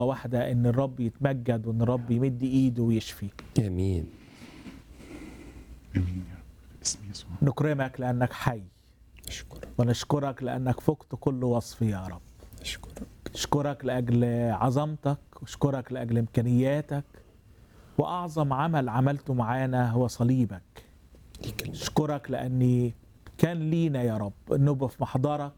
واحده ان الرب يتمجد وان الرب يمد ايده ويشفي امين امين يا رب باسم يسوع نكرمك لانك حي اشكرك ونشكرك لانك فقت كل وصف يا رب اشكرك اشكرك لاجل عظمتك واشكرك لاجل امكانياتك واعظم عمل عملته معانا هو صليبك ليك المجد. اشكرك لاني كان لينا يا رب ان نبقى في محضرك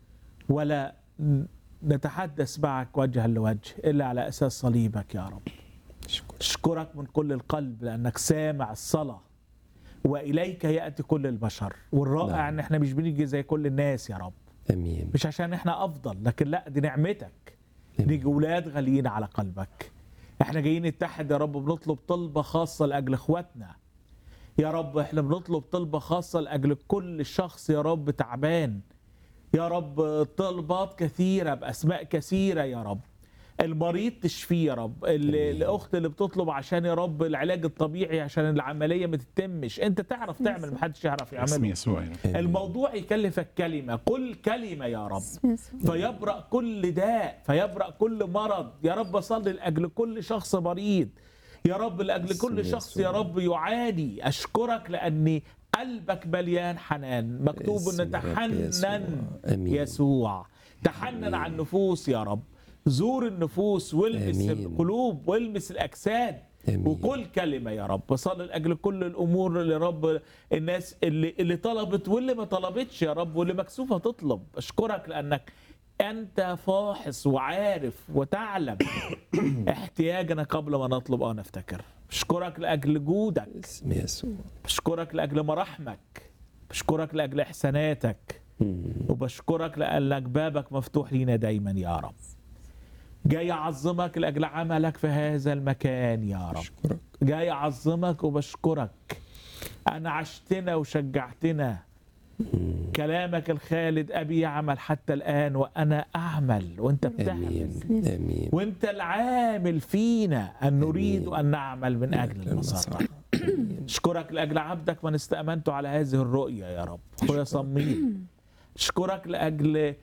ولا ن- نتحدث معك وجها لوجه الا على اساس صليبك يا رب اشكرك اشكرك من كل القلب لانك سامع الصلاه واليك ياتي كل البشر والرائع نعم. ان احنا مش بنيجي زي كل الناس يا رب امين مش عشان احنا افضل لكن لا دي نعمتك نيجي ولاد غاليين على قلبك احنا جايين نتحد يا رب بنطلب طلبة خاصة لأجل اخواتنا يا رب احنا بنطلب طلبة خاصة لأجل كل شخص يا رب تعبان يا رب طلبات كثيرة بأسماء كثيرة يا رب المريض تشفيه يا رب ال- آمين. الاخت اللي بتطلب عشان يا رب العلاج الطبيعي عشان العمليه ما تتمش انت تعرف تعمل محدش يعرف باسم يعمله يسوع يا رب آمين. الموضوع يكلفك كلمه قل كلمه يا رب باسم يسوع. فيبرأ كل داء فيبرأ كل مرض يا رب صلي لأجل كل شخص مريض يا رب لأجل باسم كل شخص يا يسوع. رب يعاني أشكرك لأني قلبك مليان حنان مكتوب باسم ان الرب تحنن يسوع. آمين. يسوع تحنن على النفوس يا رب زور النفوس والمس آمين. القلوب والمس الأجساد آمين. وكل كلمة يا رب صلي لأجل كل الأمور اللي رب الناس اللي, اللي طلبت واللي ما طلبتش يا رب واللي مكسوفة تطلب أشكرك لأنك أنت فاحص وعارف وتعلم احتياجنا قبل ما نطلب أو نفتكر أشكرك لأجل جودك باسم يسوع بشكرك لأجل مراحمك بشكرك لأجل إحساناتك مم. وبشكرك لأنك بابك مفتوح لينا دايما يا رب جاي أعظمك لأجل عملك في هذا المكان يا رب اشكرك جاي أعظمك وبشكرك أنا عشتنا وشجعتنا كلامك الخالد أبي يعمل حتى الآن وأنا أعمل وأنت بتعمل امين امين وأنت العامل فينا أن نريد آمين. أن نعمل من أجل المسرة اشكرك لاجل عبدك من استامنته على هذه الرؤيه يا رب اخويا صميم اشكرك لاجل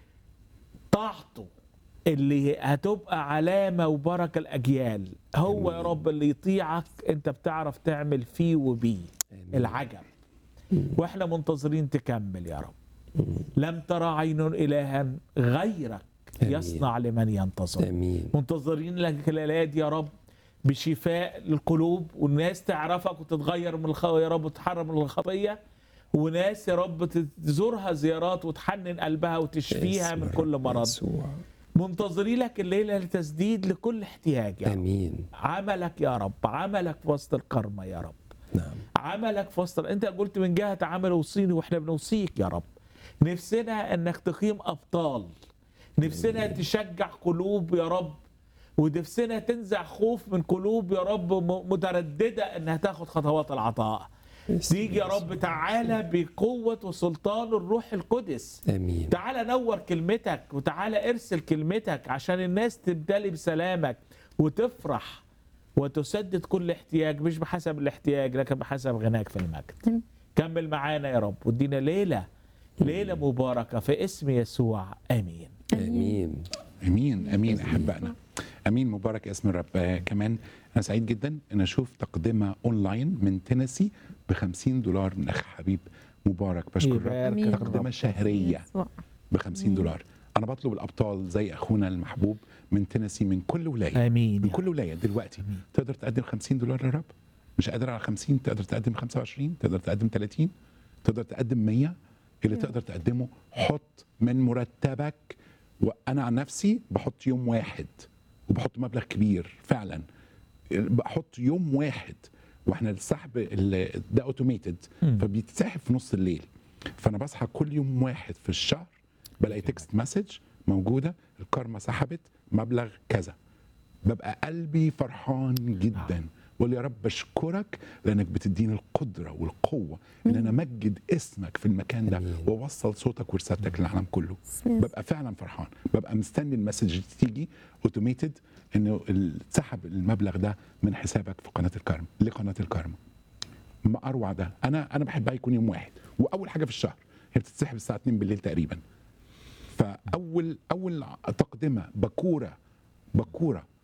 طاعته اللي هتبقى علامه وبركه الاجيال هو يا رب اللي يطيعك انت بتعرف تعمل فيه وبيه آمين. العجب واحنا منتظرين تكمل يا رب لم ترى عين الها غيرك آمين. يصنع لمن ينتظر امين منتظرين لك الالات يا رب بشفاء للقلوب والناس تعرفك وتتغير من الخ... يا رب وتتحرر من الخطيه وناس يا رب تزورها زيارات وتحنن قلبها وتشفيها باسم من الرب كل مرض يسوع منتظرين لك الليله لتسديد لكل احتياج يا رب امين عملك يا رب عملك في وسط الكرمه يا رب نعم عملك في وسط انت قلت من جهه عمل وصيني واحنا بنوصيك يا رب نفسنا انك تقيم ابطال نفسنا تشجع قلوب يا رب ونفسنا تنزع خوف من قلوب يا رب م- متردده انها تاخد خطوات العطاء باسم تيجي يا يسوع. رب تعالى بقوه وسلطان الروح القدس امين تعالى نور كلمتك وتعالى ارسل كلمتك عشان الناس تبتلي بسلامك وتفرح وتسدد كل احتياج مش بحسب الاحتياج لكن بحسب غناك في المجد كمل معانا يا رب وادينا ليله ليله مباركه في اسم يسوع امين امين امين امين احبائنا امين مبارك اسم الرب آه، كمان انا سعيد جدا ان اشوف تقدمه اونلاين من تينيسي ب 50 دولار من اخ حبيب مبارك بشكر الرب يبارك تقدمه الرب. شهريه يسوع. ب 50 دولار انا بطلب الابطال زي اخونا المحبوب من تينيسي من كل ولايه امين من يا كل ولايه دلوقتي تقدر تقدم 50 دولار للرب مش قادر على 50 تقدر تقدم 25 تقدر تقدم 30 تقدر تقدم 100 اللي تقدر تقدمه حط من مرتبك وانا عن نفسي بحط يوم واحد وبحط مبلغ كبير فعلا بحط يوم واحد واحنا السحب ال- ده اوتوميتد مم. فبيتسحب في نص الليل فانا بصحى كل يوم واحد في الشهر بلاقي تكست مسج موجوده الكارما سحبت مبلغ كذا ببقى قلبي فرحان جدا بقول يا رب بشكرك لانك بتديني القدره والقوه ان انا امجد اسمك في المكان ده آمين. واوصل صوتك ورسالتك للعالم كله باسم يسوع. ببقى فعلا فرحان ببقى مستني المسج تيجي اوتوميتد انه ال- سحب المبلغ ده من حسابك في قناه الكرم لقناه الكرم ما اروع ده انا انا بحبها يكون يوم واحد واول حاجه في الشهر هي بتتسحب الساعه 2 بالليل تقريبا فاول اول تقدمه بكوره بكوره